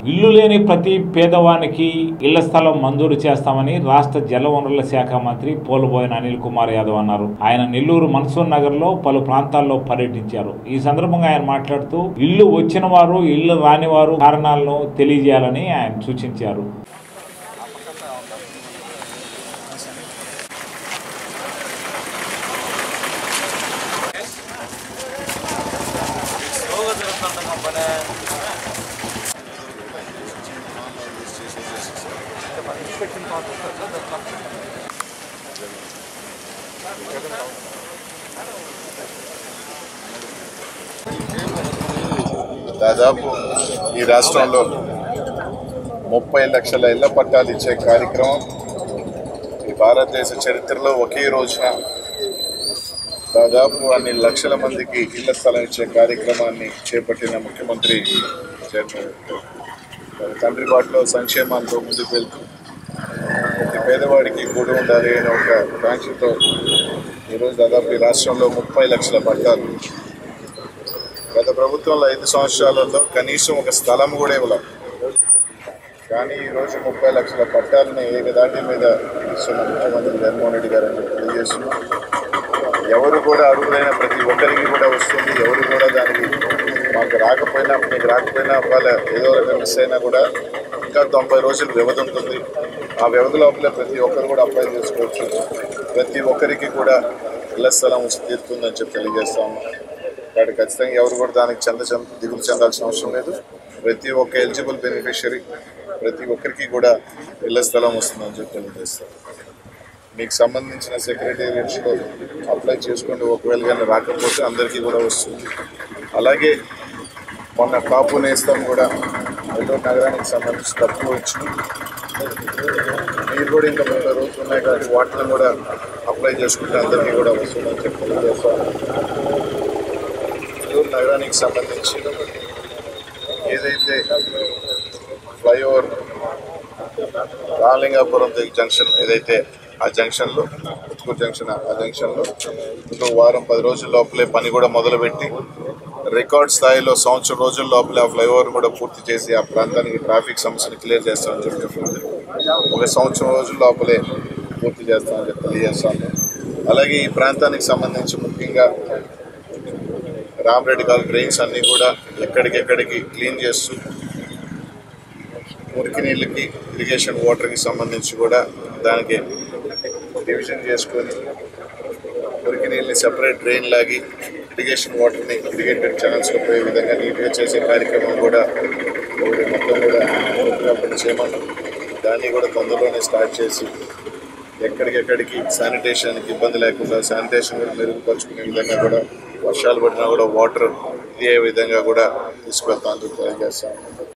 ఇల్లు లేని ప్రతి పేదవానికి ఇళ్ల స్థలం మంజూరు చేస్తామని రాష్ట్ర జలవనరుల శాఖ మంత్రి పోలుబోయిన అనిల్ కుమార్ యాదవ్ అన్నారు ఆయన నెల్లూరు మన్సూర్ నగర్ లో పలు ప్రాంతాల్లో పర్యటించారు ఈ సందర్భంగా ఆయన మాట్లాడుతూ ఇల్లు వచ్చిన వారు ఇల్లు రాని వారు కారణాలను తెలియజేయాలని ఆయన సూచించారు దాదాపు ఈ రాష్ట్రంలో ముప్పై లక్షల ఇళ్ల పట్టాలు ఇచ్చే కార్యక్రమం ఈ భారతదేశ చరిత్రలో ఒకే రోజున దాదాపు అన్ని లక్షల మందికి ఇళ్ల స్థలం ఇచ్చే కార్యక్రమాన్ని చేపట్టిన ముఖ్యమంత్రి జగన్ వారి తండ్రి బాటలో సంక్షేమాలతో ముందుకు వెళ్తూ ప్రతి పేదవాడికి కూడి ఉండాలి అనే ఒక కాంక్షతో ఈరోజు దాదాపు ఈ రాష్ట్రంలో ముప్పై లక్షల పట్టాలు గత ప్రభుత్వంలో ఐదు సంవత్సరాలలో కనీసం ఒక స్థలం కూడా ఇవ్వలేదు కానీ ఈరోజు ముప్పై లక్షల పట్టాలని ఏకదాటి మీద ఇస్తున్న ముఖ్యమంత్రి జగన్మోహన్ రెడ్డి గారు అని తెలియజేస్తున్నాం ఎవరు కూడా అర్హులైన ప్రతి ఒక్కరికి కూడా వస్తుంది ఎవరు కూడా దానికి మాకు రాకపోయినా మీకు రాకపోయినా వాళ్ళ ఏదో రకం మిస్ అయినా కూడా ఇంకా తొంభై రోజులు వ్యవధి ఉంటుంది ఆ వ్యవధి లోపల ప్రతి ఒక్కరు కూడా అప్లై చేసుకోవచ్చు ప్రతి ఒక్కరికి కూడా ఇళ్ల స్థలం వచ్చి తీరుతుందని చెప్పి తెలియజేస్తా ఉన్నాం కాబట్టి ఖచ్చితంగా ఎవరు కూడా దానికి చెంద చెంద దిగులు చెందాల్సిన అవసరం లేదు ప్రతి ఒక్క ఎలిజిబుల్ బెనిఫిషరీ ప్రతి ఒక్కరికి కూడా ఇళ్ల స్థలం వస్తుందని చెప్పి తెలియజేస్తాం మీకు సంబంధించిన సెక్రటేరియట్స్లో అప్లై చేసుకోండి ఒకవేళ కానీ రాకపోతే అందరికీ కూడా వస్తుంది అలాగే మొన్న కాపు నేస్తం కూడా నెల్లూరు నగరానికి సంబంధించి తక్కువ వచ్చింది మీరు కూడా ఇంకా ముప్పై రోజులు ఉన్నాయి కాబట్టి వాటిని కూడా అప్లై చేసుకుంటే అందరికీ కూడా వస్తుందని చెప్పి తెలియజేస్తాం నెల్లూరు నగరానికి సంబంధించి ఏదైతే ఫ్లైఓవర్ రాలింగాపురం జంక్షన్ ఏదైతే ఆ జంక్షన్లో ఉత్కూరు జంక్షన్ ఆ జంక్షన్లో ఇంకో వారం పది రోజుల లోపలే పని కూడా మొదలుపెట్టి రికార్డ్ స్థాయిలో సంవత్సరం రోజుల లోపలే ఆ ఫ్లైఓవర్ కూడా పూర్తి చేసి ఆ ప్రాంతానికి ట్రాఫిక్ సమస్యను క్లియర్ చేస్తామని చెప్పి ఒక సంవత్సరం రోజుల లోపలే పూర్తి చేస్తామని చెప్పి తెలియజేస్తాము అలాగే ఈ ప్రాంతానికి సంబంధించి ముఖ్యంగా రామరెడ్డి కాల్ డ్రైన్స్ అన్నీ కూడా ఎక్కడికెక్కడికి క్లీన్ చేస్తూ మురికి నీళ్ళకి ఇరిగేషన్ వాటర్కి సంబంధించి కూడా దానికి డివిజన్ చేసుకొని మురికి నీళ్ళని సెపరేట్ డ్రైన్ లాగి ఇరిగేషన్ వాటర్ని ఇరిగేటెడ్ ఛానల్స్లో పోయే విధంగా నీట్గా చేసే కార్యక్రమం కూడా ఒకటి మొత్తం కూడా ఎప్పటికప్పుడు చేయమన్నాం దాన్ని కూడా తొందరలోనే స్టార్ట్ చేసి ఎక్కడికెక్కడికి శానిటేషన్కి ఇబ్బంది లేకుండా శానిటేషన్ కూడా మెరుగుపరుచుకునే విధంగా కూడా వర్షాలు పడినా కూడా వాటర్ ఇదే విధంగా కూడా తీసుకెళ్తాను తెలియజేస్తాను